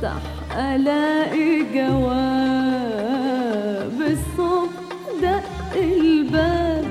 افتح الاقي جواب الصبح دق الباب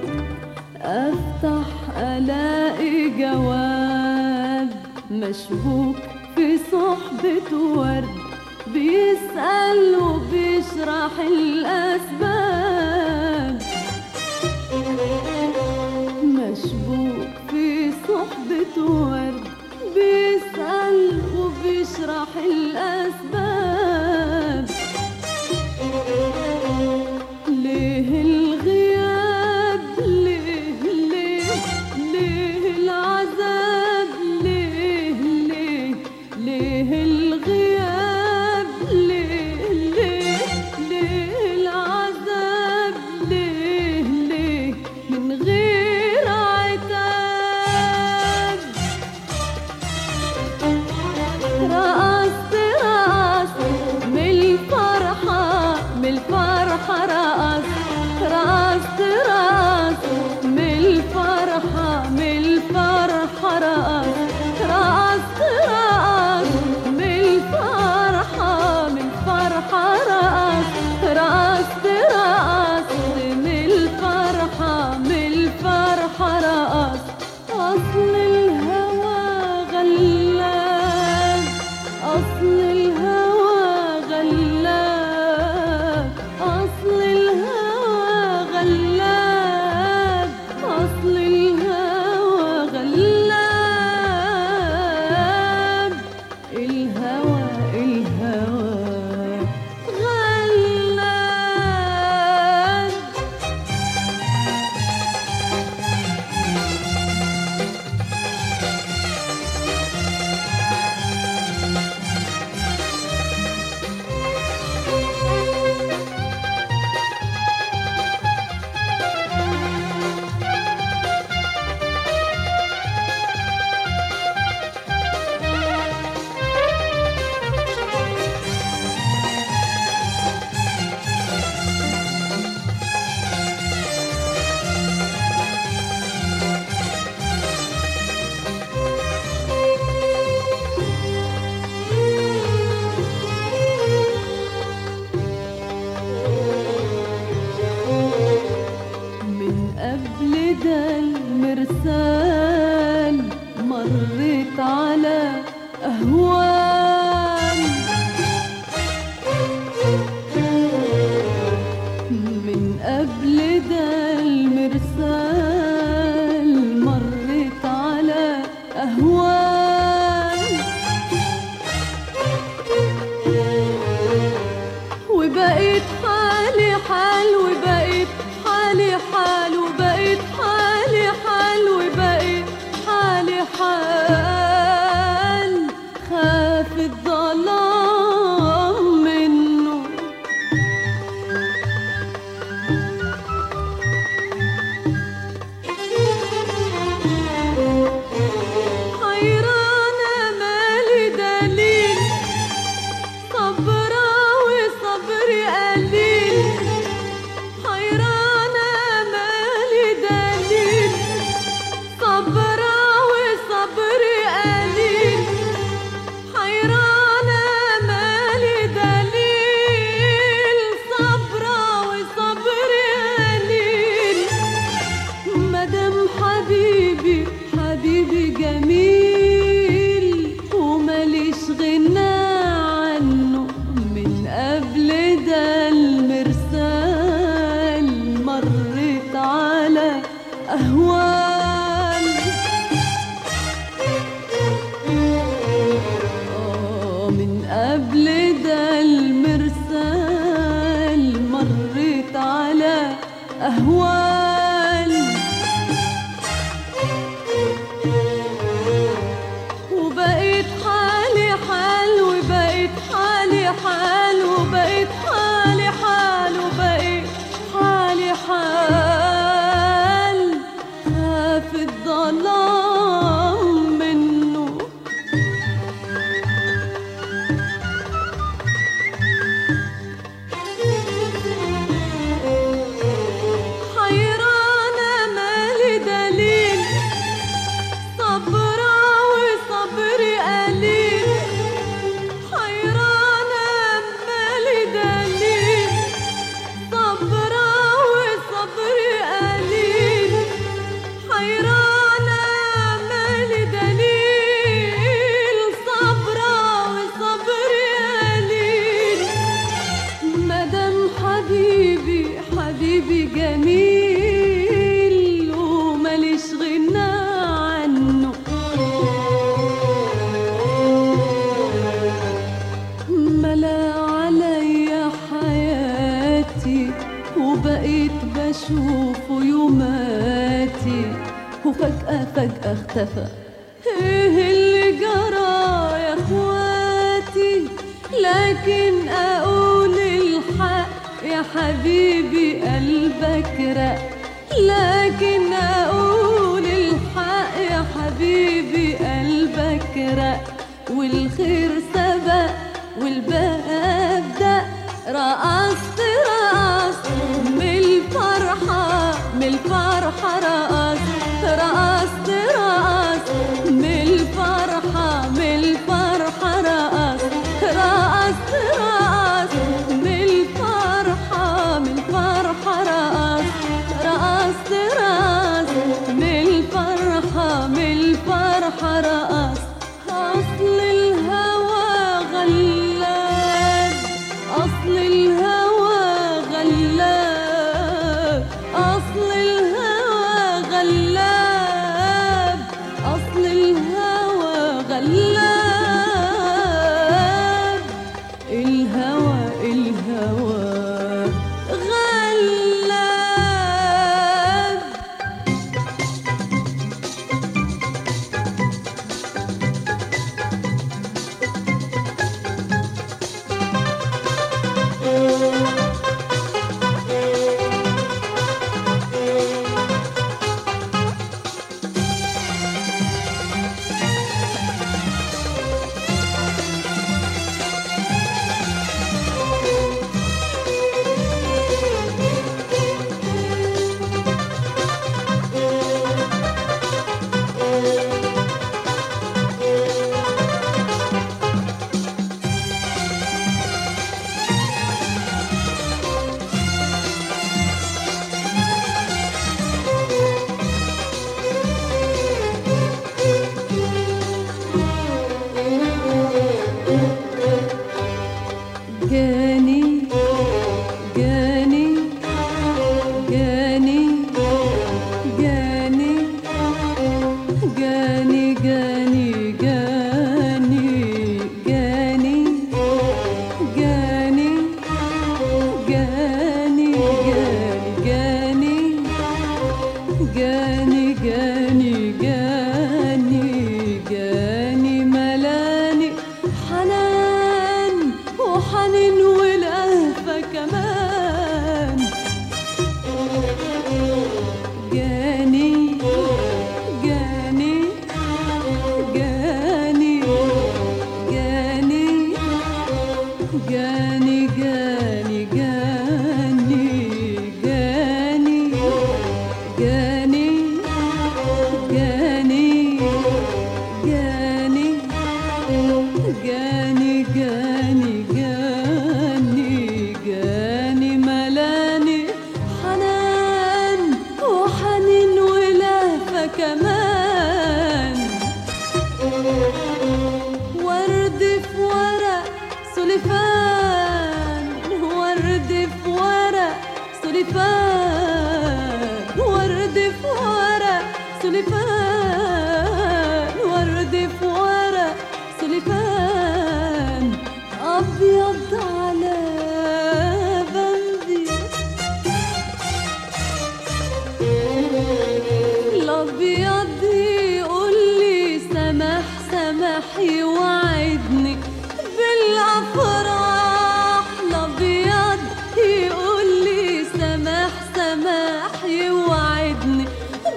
افتح الاقي جواب مشبوك في صحبة ورد بيسأل وبيشرح الأسباب مشبوك في صحبة ورد بيسأل وبيشرح الأسباب ليه الغياب ليه ليه ليه العذاب ليه ليه ليه الغياب ليه ليه ليه العذاب ليه ليه من غير عتاب رقصت رقصت من الفرحة من الفرحة رقصت رقصت رقصت من الفرحة من الفرحة رقصت رقصت رقصت من الفرحة من الفرحة رقصت رقصت رقصت من الفرحة من الفرحة رقصت أصل الهوى غلاب أصل الهوى غلاب أصل الهوى غلاب أصل الهوى غلاب الهوى الهوى غلاب من قبل ده المرسال مريت على أهوال من قبل ده المرسال مريت على أهوال وبقيت حالي حال وبقيت حالي حال وبقيت حالي حال وبقيت حالي حال خاف الظلام منه حيرانة مالي دليل صبرة وصبري قليل حيرانة مالي دليل صبرة وصبري قليل حيرانة مالي دليل صبرة وصبري قليل مدام حبيبي حبيبي جميل وماليش غنى عنه من قبل ده المرسال مريت على أهوال آه من قبل ده المرسال مريت على أهوال وبقيت حالي حال وبقيت حالي حال وبقيت حالي حال وبقيت حالي حال خاف الظلام منه صبرة وصبري قليل حيرانة اختفى ايه اللي جرى يا اخواتي لكن اقول الحق يا حبيبي قلبك رق لكن اقول الحق يا حبيبي قلبك رق والخير سبق والباب دق رقصت رقصت من الفرحة من الفرحة رقصت رقصت رقصت من الفرحة من الفرحة رقصت رقصت رقصت من الفرحة من الفرحة رقصت رقصت رقصت من الفرحة من الفرحة رقصت أصل الهوى غلاب أصل الهوى غلاب أصل الهوى غلاب أصل الهوى غلاب الهوى الهوى غلاب جاني جاني جاني جاني جاني جاني جاني جاني جاني جاني جاني جاني جاني جاني جاني ملاني حنان وحنين ولهفة كمان جاني جاني جاني جاني جاني جاني جاني جاني جاني جاني جاني جاني جاني جاني جاني ملاني حنان وحنين ولهفة كمان ورد في ورق سلفان ورد في ورق سلفان ورد في ورق سلفان ورد في ورق سلفان أبيض على بندي الابيض يقول لي سمح سمح يوعدني بالافراح الابيض يقول لي سمح سمح يوعدني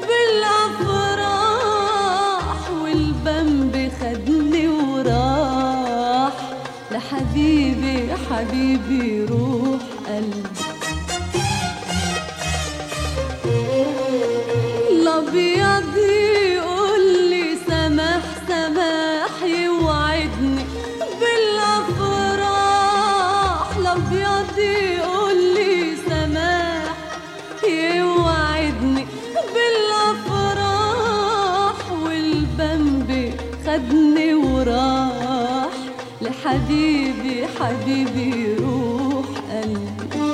بالافراح والبنب خدني وراح لحبيبي حبيبي روح قلبي الابيض يقول لي سمح سمح يوعدني بالافراح الابيض يقول لي سمح يوعدني بالافراح والبنب خدني وراح لحبيبي حبيبي روح قلبي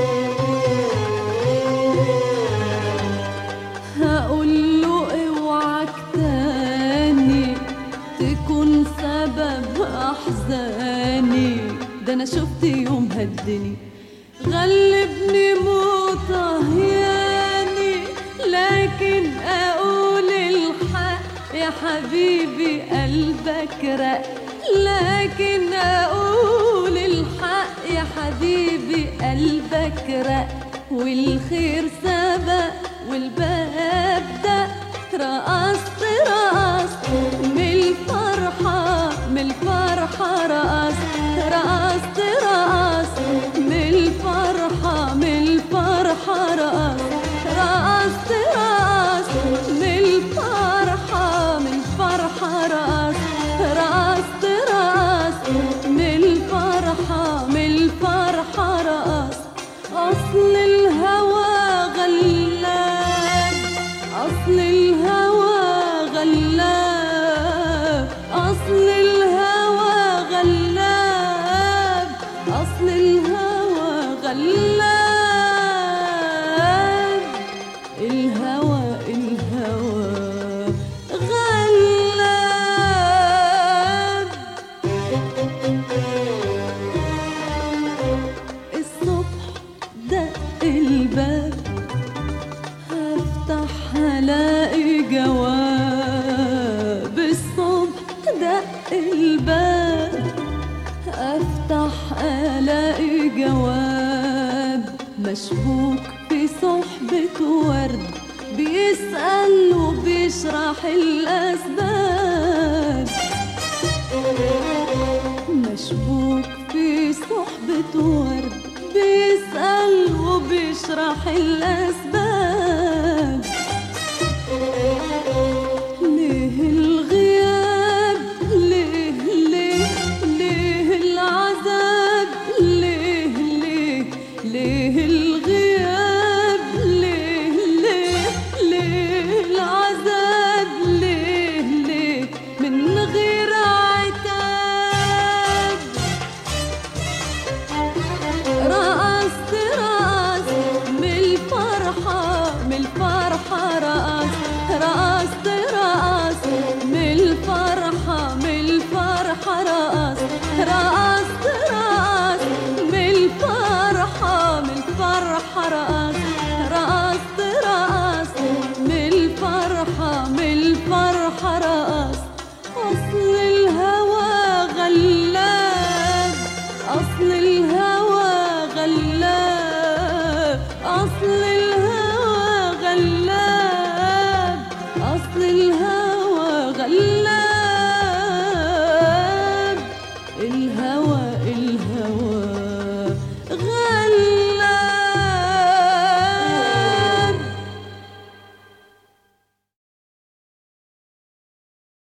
هقول له اوعك تاني تكون سبب احزاني ده انا شفت يوم هدني غلبني موت هياني لكن اقول الحق يا حبيبي قلبك رق لكن اقول الحق يا حبيبي قلبك رق والخير سبق والباب ده رقصت رقصت من الفرحة من الفرحة رقصت رقصت رقصت من الفرحة من الفرحة رقصت رقصت رقصت من الفرحة من الفرحة رقصت رقصت رقصت من الفرحة من الفرحة رقصت أصل الهوى غلاب أصل الهوى غلاب أصل الهوى غلاب أصل الهوى غلاب الهوى الهوى غلاب الصبح دق الباب هفتح هلاقي جواب الصبح دق الباب افتح الاقي جواب مشبوك في صحبة ورد بيسأل وبيشرح الأسباب مشبوك في صحبة ورد بيسأل وبيشرح الأسباب ليه الغياب ليه ليه ليه العذاب ليه ليه ليه الغياب ليه ليه ليه العذاب ليه ليه من غير عتاب رقصت رقصت من الفرحة من الفرحة رقصت رقصت رقصت من الفرحة من الفرحة رقصت